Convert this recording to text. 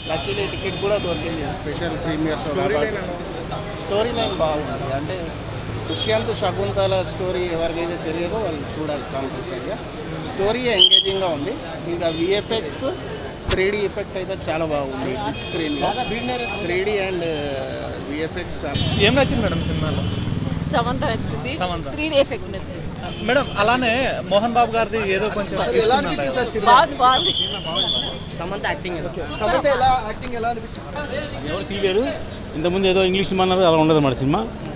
Luckily ticket కూడా దొరికింది special premiere story line story line బాగుంది అంటే దుష్యంత్ శకుంతల స్టోరీ ఎవరికైతే తెలియదో వాళ్ళు చూడాలి కంపల్సరీగా స్టోరీ ఎంగేజింగ్గా ఉంది ఇంకా విఎఫ్ఎక్స్ త్రీ డీ ఎఫెక్ట్ అయితే చాలా బాగుంది బిగ్ స్క్రీన్లో త్రీ డీ అండ్ విఎఫ్ఎక్స్ ఏం నచ్చింది మేడం సినిమాలో సమంత నచ్చింది సమంత. త్రీ డే ఎఫెక్ట్ నచ్చింది మేడం అలానే మోహన్ బాబు గారిది ఏదో కొంచెం బాగుంది బాగుంది ఎవరు తీయలేరు ఇంతకుముందు ఏదో ఇంగ్లీష్ సినిమా అన్నారు అలా ఉండదు మన సినిమా